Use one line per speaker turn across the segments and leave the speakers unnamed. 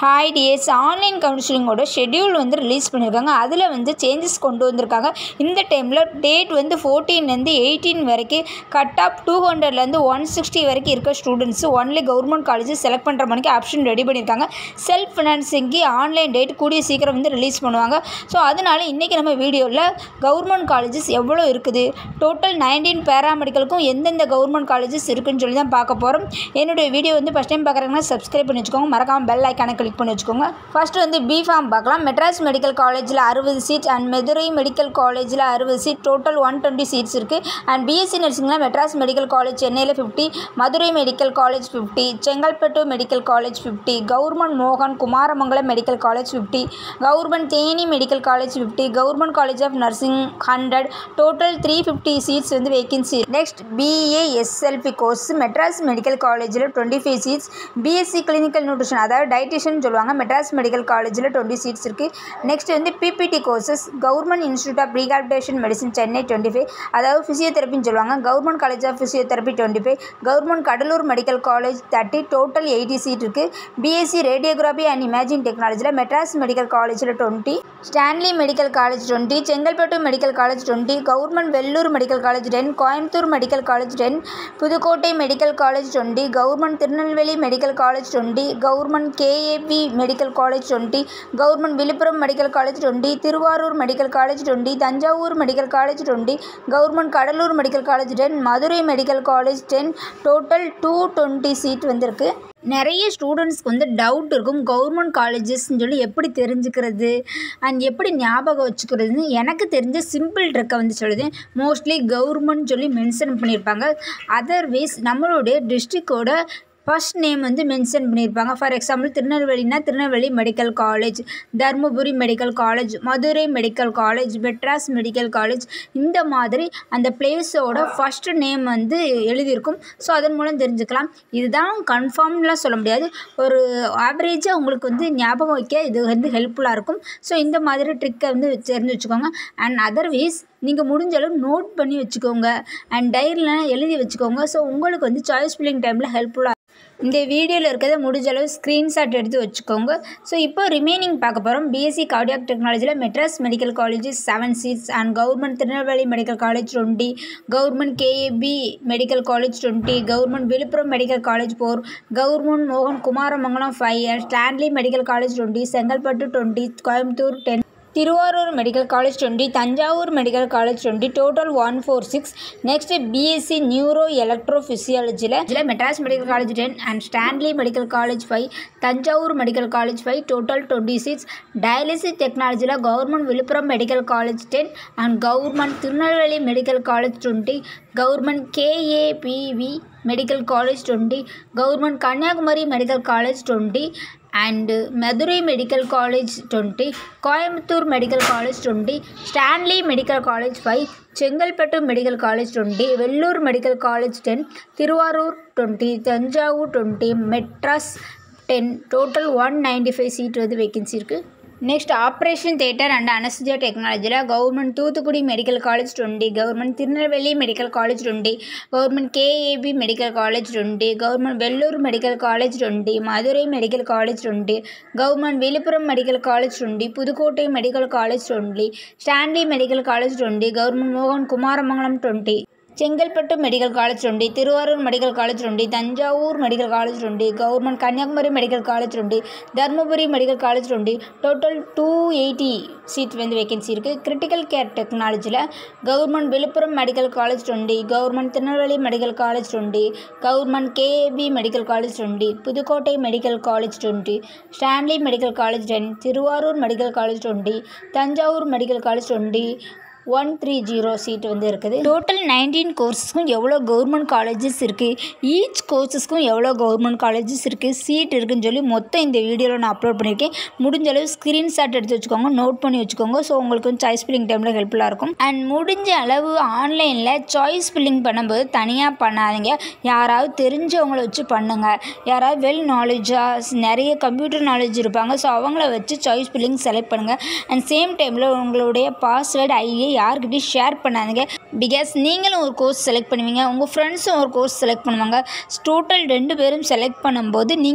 hi TS online கவுன்சிலிங்கோட schedule வந்து release பண்ணியிருக்காங்க அதில் வந்து சேஞ்சஸ் கொண்டு வந்திருக்காங்க இந்த டைமில் டேட் வந்து ஃபோர்டீன்லேருந்து எயிட்டீன் வரைக்கும் கட் ஆஃப் டூ ஹண்ட்ரட்லேருந்து ஒன் சிக்ஸ்டி வரைக்கும் இருக்க students only government colleges select பண்ணுற மணிக்கு ஆப்ஷன் ரெடி பண்ணியிருக்காங்க செல்ஃப் ஃபினான்சிங்க்கு ஆன்லைன் டேட் கூடிய சீக்கிரம் வந்து ரிலீஸ் பண்ணுவாங்க ஸோ அதனால இன்றைக்கி நம்ம வீடியோவில் கவர்மெண்ட் காலேஜஸ் எவ்வளோ இருக்குது டோட்டல் நைன்டீன் பேராமெடிக்கலுக்கும் எந்தெந்த கவர்மெண்ட் காலேஜஸ் இருக்குன்னு சொல்லி தான் பார்க்க போகிறோம் என்னுடைய வீடியோ வந்து ஃபஸ்ட் டைம் பார்க்குறாங்கன்னா சப்ஸ்கிரைப் பண்ணி வச்சுக்கோங்க மறக்காமல் பெல் ஐக்கானை கிளிக் பண்ணி வச்சுக்கோங்க ஃபர்ஸ்ட் வந்து பி ஃபார்ம் பார்க்கலாம் மெட்ராஸ் மெடிக்கல் காலேஜில் அறுபது சீட் அண்ட் மதுரை மெடிக்கல் காலேஜில் அறுபது seat total one twenty seats இருக்குது அண்ட் பிஎஸ்சி நர்சிங்கில் மெட்ராஸ் மெடிக்கல் காலேஜ் சென்னையில் fifty Madurai medical college fifty Chengalpattu medical college fifty government மோகன் Kumaramangalam medical college fifty government Theni medical college fifty government college of nursing hundred total three fifty seats வந்து vacancy next BA SLP course Madras medical காலேஜில் twenty five seats BSc clinical nutrition அதாவது dietitian சொல்லுவாங்க Madras medical காலேஜில் twenty seats இருக்குது next வந்து BPT courses government institute of rehabilitation medicine Chennai twenty five அதாவது ஃபிசியோதெரப்பின்னு சொல்லுவாங்க government college of physiotherapy twenty five government Cuddalore medical college thirty total eighty seat இருக்குது BSc radiography and imaging டெக்னாலஜியில் Madras medical காலேஜில் twenty Stanley medical college twenty Chengalpattu medical college twenty government Vellore medical college ten Coimbatore medical college ten Pudukkottai medical college twenty government Tirunelveli medical college twenty government KAP medical college twenty government Villupuram medical college twenty Tiruvarur medical college twenty Thanjavur medical college twenty government Cuddalore medical college ten Madurai medical college ten total two twenty seat வந்திருக்கு நிறைய ஸ்டூடெண்ட்ஸ்க்கு வந்து doubt இருக்கும் government காலேஜஸ்ன்னு சொல்லி எப்படி தெரிஞ்சுக்கிறது and எப்படி ஞாபகம் வச்சுக்கிறதுன்னு எனக்கு தெரிஞ்ச சிம்பிள் ட்ரிக்கை வந்து சொல்லுது மோஸ்ட்லி கவர்மெண்ட் சொல்லி மென்ஷன் பண்ணியிருப்பாங்க அதர்வைஸ் நம்மளுடைய டிஸ்ட்ரிக்டோட ஃபர்ஸ்ட் நேம் வந்து மென்ஷன் பண்ணியிருப்பாங்க ஃபார் எக்ஸாம்பிள் திருநெல்வேலினா Tirunelveli medical college Dharmapuri medical college Madurai medical college Madras medical college இந்த மாதிரி அந்த பிளேஸோட ஃபஸ்ட் நேம் வந்து எழுதியிருக்கும் ஸோ அதன் மூலம் தெரிஞ்சுக்கலாம் இதுதான் கன்ஃபார்ம்லாம் சொல்ல முடியாது ஒரு ஆவரேஜாக உங்களுக்கு வந்து ஞாபகம் வைக்க இது வந்து ஹெல்ப்ஃபுல்லாக இருக்கும் ஸோ இந்த மாதிரி ட்ரிக்கை வந்து தெரிஞ்சு வச்சுக்கோங்க அண்ட் அதர்வைஸ் நீங்கள் முடிஞ்ச அளவு நோட் பண்ணி வச்சுக்கோங்க அண்ட் டைரியில் எழுதி வச்சுக்கோங்க ஸோ உங்களுக்கு வந்து சாய்ஸ் ஃபில்லிங் டைமில் ஹெல்ப்ஃபுல்லாக இந்த வீடியோவில் இருக்கிறத முடிஞ்ச அளவு ஸ்க்ரீன்ஷாட் எடுத்து வச்சுக்கோங்க ஸோ இப்போ ரிமைனிங் பார்க்க போகிறோம் பிஎஸ்சி கார்டியாக் டெக்னாலஜியில் Madras medical colleges seven seats and government Tirunelveli medical college twenty government KAP medical college twenty government Villupuram medical college four government மோகன் Kumaramangalam five Stanley medical college twenty Chengalpattu twenty Coimbatore ten Tiruvarur medical college twenty Thanjavur medical college twenty total one four six next BSc neuro electro ஃபிசியாலஜியில் இதில் Madras medical college ten and Stanley medical college five Thanjavur medical college five total twenty six dialysis டெக்னாலஜியில் government Villupuram medical college ten and government Tirunelveli medical college twenty government KAPV medical college twenty government Kanyakumari medical college twenty and Madurai medical college twenty Coimbatore medical college twenty Stanley medical college five Chengalpattu medical college twenty Vellore medical college ten Tiruvarur twenty Thanjavur twenty Madras ten total one ninety five seat வந்து vacancy இருக்குது next operation theatre and anaesthesia டெக்னாலஜியில் government Thoothukudi medical college twenty government Tirunelveli medical college twenty government KAP medical college twenty government Vellore medical college twenty Madurai medical college twenty government Villupuram medical college twenty Pudukkottai medical college twenty Stanley medical college twenty government மோகன் Kumaramangalam twenty Chengalpattu medical college twenty Tiruvarur medical college twenty Thanjavur medical college twenty government Kanyakumari medical college twenty Dharmapuri medical college twenty total two eighty seat வந்து vacancy இருக்குது critical care டெக்னாலஜியில் government Villupuram medical college twenty government Tirunelveli medical college twenty government KAP medical college twenty Pudukkottai medical college twenty Stanley medical college ten Tiruvarur medical college twenty Thanjavur medical college twenty one three zero seat வந்து இருக்குது total nineteen கோர்ஸஸ்க்கும் எவ்வளோ government colleges இருக்குது each கோர்சஸ்க்கும் எவ்வளோ government colleges இருக்குது seat இருக்குன்னு சொல்லி மொத்தம் இந்த வீடியோவில் நான் அப்லோட் பண்ணியிருக்கேன் முடிஞ்ச அளவு ஸ்க்ரீன்ஷாட் எடுத்து வச்சுக்கோங்க நோட் பண்ணி வச்சுக்கோங்க ஸோ உங்களுக்கு வந்து சாய்ஸ் ஃபில்லிங் டைமில் ஹெல்ப்ஃபுல்லாக இருக்கும் அண்ட் முடிஞ்ச அளவு ஆன்லைனில் சாய்ஸ் ஃபில்லிங் பண்ணும்போது தனியாக பண்ணாதீங்க யாராவது தெரிஞ்சவங்கள வச்சு பண்ணுங்கள் யாராவது வெல் நாலேஜாக நிறைய கம்ப்யூட்டர் நாலேஜ் இருப்பாங்க ஸோ அவங்கள வச்சு சாய்ஸ் ஃபில்லிங் செலக்ட் பண்ணுங்கள் அண்ட் சேம் டைமில் உங்களுடைய பாஸ்வேர்டு ஐஏ யாருக்கிட்டையும் ஷேர் பண்ணாதீங்க பிகாஸ் நீங்களும் ஒரு கோர்ஸ் செலக்ட் பண்ணுவீங்க உங்கள் ஃப்ரெண்ட்ஸும் ஒரு கோர்ஸ் செலக்ட் பண்ணுவாங்க டோட்டல் ரெண்டு பேரும் செலக்ட் பண்ணும்போது நீங்கள்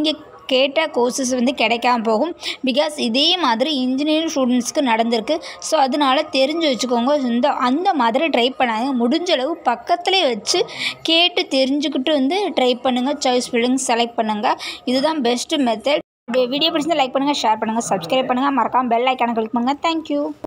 கேட்ட கோர்சஸ் வந்து கிடைக்காம போகும் பிகாஸ் இதே மாதிரி இன்ஜினியரிங் ஸ்டூடெண்ட்ஸ்க்கு நடந்திருக்கு ஸோ அதனால தெரிஞ்சு வச்சுக்கோங்க இந்த அந்த மாதிரி ட்ரை பண்ணாங்க முடிஞ்ச அளவு பக்கத்துலேயே வச்சு கேட்டு தெரிஞ்சுக்கிட்டு வந்து ட்ரை பண்ணுங்கள் சாய்ஸ் ஃபில்லிங் செலக்ட் பண்ணுங்கள் இதுதான் பெஸ்ட்டு மெத்தட் வீடியோ பிடிச்சிருந்தா லைக் பண்ணுங்கள் ஷேர் பண்ணுங்கள் சப்ஸ்கிரைப் பண்ணுங்கள் மறக்காமல் பெல் ஐக்கானை கிளிக் பண்ணுங்கள் தேங்க்யூ